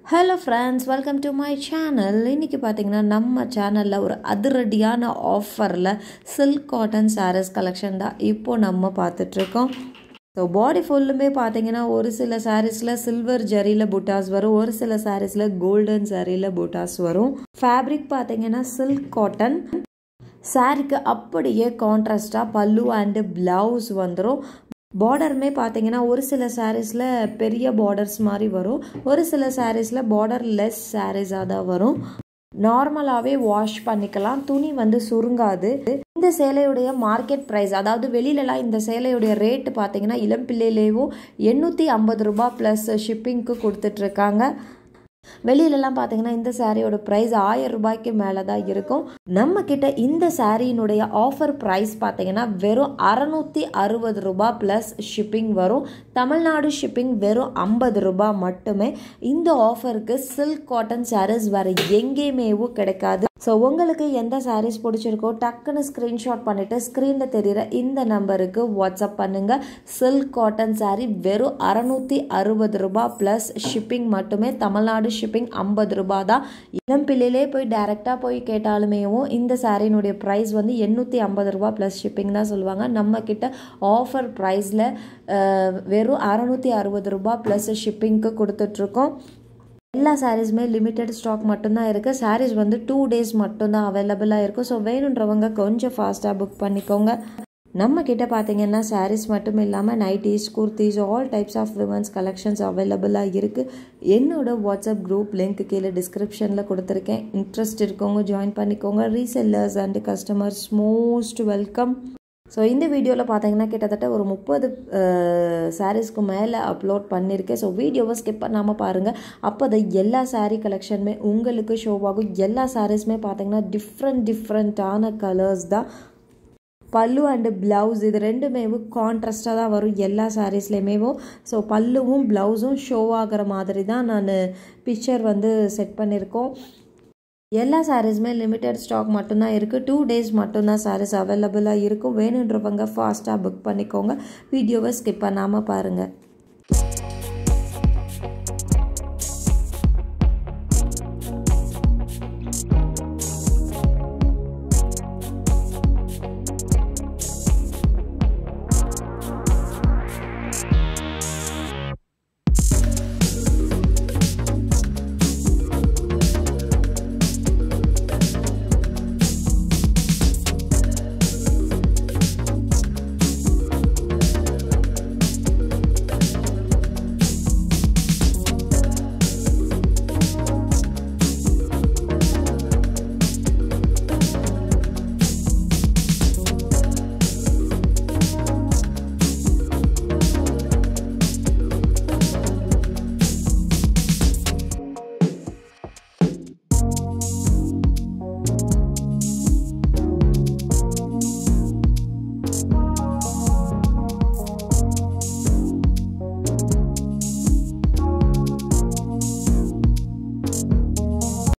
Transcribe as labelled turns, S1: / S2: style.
S1: hello friends welcome to my channel இன்றைக்கி பார்த்தீங்கன்னா நம்ம சேனலில் ஒரு அதிரடியான ஆஃபரில் சில்க் காட்டன் சாரீஸ் கலெக்ஷன் தான் இப்போது நம்ம பார்த்துட்ருக்கோம் ஸோ பாடி ஃபுல்லுமே பார்த்தீங்கன்னா ஒரு சில சாரீஸில் சில்வர் ஜரியில் புட்டாஸ் வரும் ஒரு சில சாரீஸில் கோல்டன் ஜரியில் புட்டாஸ் வரும் ஃபேப்ரிக் பார்த்தீங்கன்னா சில்க் காட்டன் சாரிக்கு அப்படியே கான்ட்ராஸ்டாக பல்லு அண்டு ப்ளவுஸ் வந்துடும் பார்டருமே பார்த்தீங்கன்னா ஒரு சில சாரீஸில் பெரிய பார்டர்ஸ் மாதிரி வரும் ஒரு சில சாரீஸில் பார்டர் லெஸ் சாரீஸாக தான் வரும் நார்மலாகவே வாஷ் பண்ணிக்கலாம் துணி வந்து சுருங்காது இந்த சேலையுடைய மார்க்கெட் ப்ரைஸ் அதாவது வெளியிலலாம் இந்த சேலையுடைய ரேட்டு பார்த்தீங்கன்னா இளம் பிள்ளையிலேயும் எண்ணூற்றி ஐம்பது ரூபா ப்ளஸ் ஷிப்பிங்க்கு கொடுத்துட்ருக்காங்க வெளியிலலாம் பார்த்தீங்கன்னா இந்த சாரியோட ப்ரைஸ் ஆயிரம் ரூபாய்க்கு மேலே தான் இருக்கும் நம்ம கிட்ட இந்த சாரியினுடைய ஆஃபர் ப்ரைஸ் பார்த்தீங்கன்னா வெறும் அறநூற்றி அறுபது ரூபா ப்ளஸ் ஷிப்பிங் வரும் தமிழ்நாடு ஷிப்பிங் வெறும் ஐம்பது ரூபா மட்டுமே இந்த ஆஃபருக்கு சில்க் காட்டன் சாரீஸ் வேறு எங்கேயுமேவும் கிடைக்காது ஸோ உங்களுக்கு எந்த சாரீஸ் பிடிச்சிருக்கோ டக்குன்னு ஸ்க்ரீன்ஷாட் பண்ணிவிட்டு ஸ்க்ரீனில் தெரிகிற இந்த நம்பருக்கு வாட்ஸ்அப் பண்ணுங்கள் சில்க் காட்டன் சாரீ வெறும் அறநூற்றி அறுபது ரூபா ப்ளஸ் ஷிப்பிங் மட்டுமே தமிழ்நாடு ஷிப்பிங் ஐம்பது ரூபா தான் இளம் பிள்ளையிலே போய் டைரெக்டாக போய் கேட்டாலுமேவும் இந்த சாரீனுடைய ப்ரைஸ் வந்து எண்ணூற்றி ஐம்பது ரூபா ப்ளஸ் ஷிப்பிங் தான் சொல்லுவாங்க நம்ம கிட்ட ஆஃபர் ப்ரைஸில் வெறும் அறநூற்றி அறுபது ரூபா ப்ளஸ் ஷிப்பிங்க்கு கொடுத்துட்ருக்கோம் எல்லா சாரீஸுமே லிமிட்டட் ஸ்டாக் மட்டும்தான் இருக்குது சாரீஸ் வந்து டூ டேஸ் மட்டும்தான் அவைலபிளாக இருக்கும் ஸோ வேணுன்றவங்க கொஞ்சம் ஃபாஸ்ட்டாக புக் பண்ணிக்கோங்க நம்ம கிட்ட பார்த்தீங்கன்னா சாரீஸ் மட்டும் இல்லாமல் nighties kurtis all types of womens collections அவைலபிளாக இருக்குது என்னோட வாட்ஸ்அப் குரூப் லிங்க் கீழே டிஸ்கிரிப்ஷனில் கொடுத்துருக்கேன் இன்ட்ரெஸ்ட் இருக்கவங்க ஜாயின் பண்ணிக்கோங்க resellers and customers most welcome so இந்த வீடியோவில் பார்த்தீங்கன்னா கிட்டத்தட்ட ஒரு முப்பது சாரீஸ்க்கு மேலே அப்லோட் பண்ணியிருக்கேன் ஸோ வீடியோவை ஸ்கிப் பண்ணாமல் பாருங்கள் அப்போ தான் எல்லா சாரீ கலெக்ஷனுமே உங்களுக்கு ஷோ ஆகும் எல்லா சாரீஸுமே பார்த்தீங்கன்னா டிஃப்ரெண்ட் டிஃப்ரெண்ட்டான கலர்ஸ் தான் பல்லு அண்டு ப்ளவுஸ் இது ரெண்டுமேவும் கான்ட்ராஸ்டாக தான் வரும் எல்லா சாரீஸ்லேயுமேவும் ஸோ பல்லுவும் ப்ளவுஸும் ஷோ ஆகிற மாதிரி தான் நான் பிக்சர் வந்து செட் பண்ணியிருக்கோம் எல்லா சாரீஸுமே லிமிட்டட் ஸ்டாக் மட்டும்தான் இருக்குது டூ டேஸ் மட்டும்தான் சாரீஸ் அவைலபிளாக இருக்கும் வேணுன்றவங்க ஃபாஸ்ட்டாக புக் பண்ணிக்கோங்க வீடியோவை ஸ்கிப் பண்ணாமல் பாருங்கள்